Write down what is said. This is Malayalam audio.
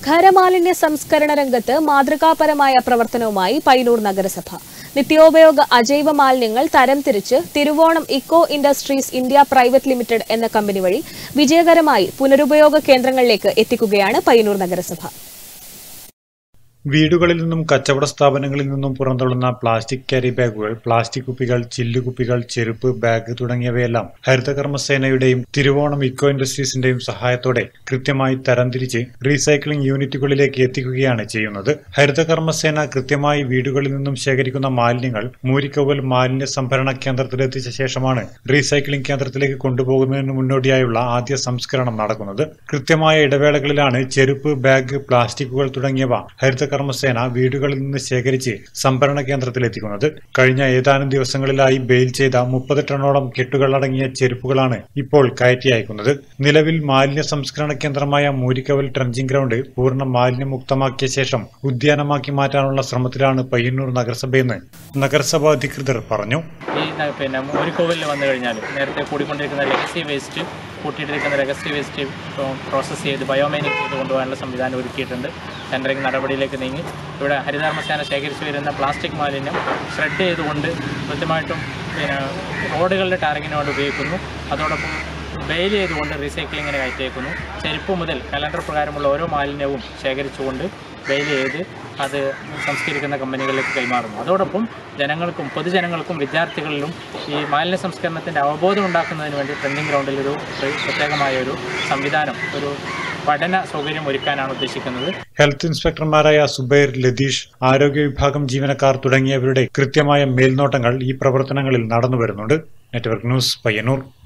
ഖരമാലിന്യ സംസ്കരണ രംഗത്ത് മാതൃകാപരമായ പ്രവർത്തനവുമായി പയ്യന്നൂർ നഗരസഭ നിത്യോപയോഗ അജൈവ മാലിന്യങ്ങൾ തരംതിരിച്ച് Thiruvonam eco industries India private limited എന്ന കമ്പനി വഴി വിജയകരമായി പുനരുപയോഗ കേന്ദ്രങ്ങളിലേക്ക് എത്തിക്കുകയാണ് പയ്യന്നൂർ നഗരസഭ വീടുകളിൽ നിന്നും കച്ചവട സ്ഥാപനങ്ങളിൽ നിന്നും പുറന്തള്ളുന്ന പ്ലാസ്റ്റിക് ക്യാരി ബാഗുകൾ പ്ലാസ്റ്റിക് കുപ്പികൾ ചില്ലുകുപ്പികൾ ചെരുപ്പ് ബാഗ് തുടങ്ങിയവയെല്ലാം ഹരിതകർമ്മസേനയുടെയും തിരുവോണം ഇക്കോ ഇൻഡസ്ട്രീസിന്റെയും സഹായത്തോടെ കൃത്യമായി തരംതിരിച്ച് റീസൈക്ലിംഗ് യൂണിറ്റുകളിലേക്ക് എത്തിക്കുകയാണ് ചെയ്യുന്നത് ഹരിതകർമ്മസേന കൃത്യമായി വീടുകളിൽ നിന്നും ശേഖരിക്കുന്ന മാലിന്യങ്ങൾ മൂരിക്കവൽ മാലിന്യ സംഭരണ കേന്ദ്രത്തിലെത്തിച്ച ശേഷമാണ് റീസൈക്ലിംഗ് കേന്ദ്രത്തിലേക്ക് കൊണ്ടുപോകുന്നതിന് മുന്നോടിയായുള്ള ആദ്യ സംസ്കരണം നടക്കുന്നത് കൃത്യമായ ഇടവേളകളിലാണ് ചെരുപ്പ് ബാഗ് പ്ലാസ്റ്റിക്കുകൾ തുടങ്ങിയവ ഹരിതകർമ്മസേന വീടുകളിൽ നിന്ന് ശേഖരിച്ച് സംഭരണ കേന്ദ്രത്തിലെത്തിക്കുന്നത് കഴിഞ്ഞ ഏതാനും ദിവസങ്ങളിലായി ബെയിൽ ചെയ്ത മുപ്പത് ടണ്ണോളം കെട്ടുകളടങ്ങിയ ചെരുപ്പുകളാണ് ഇപ്പോൾ കയറ്റി അയക്കുന്നത് നിലവിൽ മാലിന്യ സംസ്കരണ കേന്ദ്രമായ മൂരിക്കവൽ ട്രഞ്ചിംഗ് ഗ്രൗണ്ട് പൂർണ്ണ മാലിന്യമുക്തമാക്കിയ ശേഷം ഉദ്യാനമാക്കി മാറ്റാനുള്ള ശ്രമത്തിലാണ് പയ്യന്നൂർ നഗരസഭയെന്ന് നഗരസഭാ അധികൃതർ പറഞ്ഞു ഈ ന- പിന്നെ മൂരിക്കോവിലിൽ വന്നു കഴിഞ്ഞാൽ നേരത്തെ കൂടിക്കൊണ്ടിരിക്കുന്ന ലെഗസി വേസ്റ്റ് കൂട്ടിയിട്ടിരിക്കുന്ന ലെഗസി വേസ്റ്റ് പ്രോസസ്സ് ചെയ്ത് ബയോമൈനിങ് ചെയ്ത് കൊണ്ടുപോകാനുള്ള സംവിധാനം ഒരുക്കിയിട്ടുണ്ട് ടെൻഡറിങ് നടപടിയിലേക്ക് നീങ്ങി ഇവിടെ ഹരിതകർമ്മസേന ശേഖരിച്ചു വരുന്ന പ്ലാസ്റ്റിക് മാലിന്യം ഷ്രെഡ് ചെയ്തുകൊണ്ട് കൃത്യമായിട്ടും പിന്നെ റോഡുകളുടെ ടാറിങ്ങിന് വേണ്ടി ഉപയോഗിക്കുന്നു അതോടൊപ്പം ബെയിൽ ചെയ്തുകൊണ്ട് റീസൈക്ലിങ്ങിന് കയറ്റിയേക്കുന്നു ചെരുപ്പ് മുതൽ കലണ്ടർ പ്രകാരമുള്ള ഓരോ മാലിന്യവും ശേഖരിച്ചുകൊണ്ട് ബെയിൽ ചെയ്ത് അത് സംസ്കരിക്കുന്ന കമ്പനികളിലേക്ക് കൈമാറുന്നു അതോടൊപ്പം ജനങ്ങൾക്കും പൊതുജനങ്ങൾക്കും വിദ്യാർത്ഥികളിലും ഈ മാലിന്യ സംസ്കരണത്തിൻ്റെ അവബോധം ഉണ്ടാക്കുന്നതിന് വേണ്ടി ട്രെൻഡിങ് ഗ്രൗണ്ടിൽ ഒരു പ്ര- പ്രത്യേകമായ ഒരു സംവിധാനം ഒരു പഠന സൗകര്യം ഒരുക്കാനാണ് ഉദ്ദേശിക്കുന്നത് ഹെൽത്ത് ഇൻസ്പെക്ടർമാരായ സുബൈർ ലതീഷ് ആരോഗ്യ വിഭാഗം ജീവനക്കാർ തുടങ്ങിയവരുടെ കൃത്യമായ മേൽനോട്ടങ്ങൾ ഈ പ്രവർത്തനങ്ങളിൽ നടന്നുവരുന്നുണ്ട് നെറ്റ്വർക്ക് ന്യൂസ് പയ്യന്നൂർ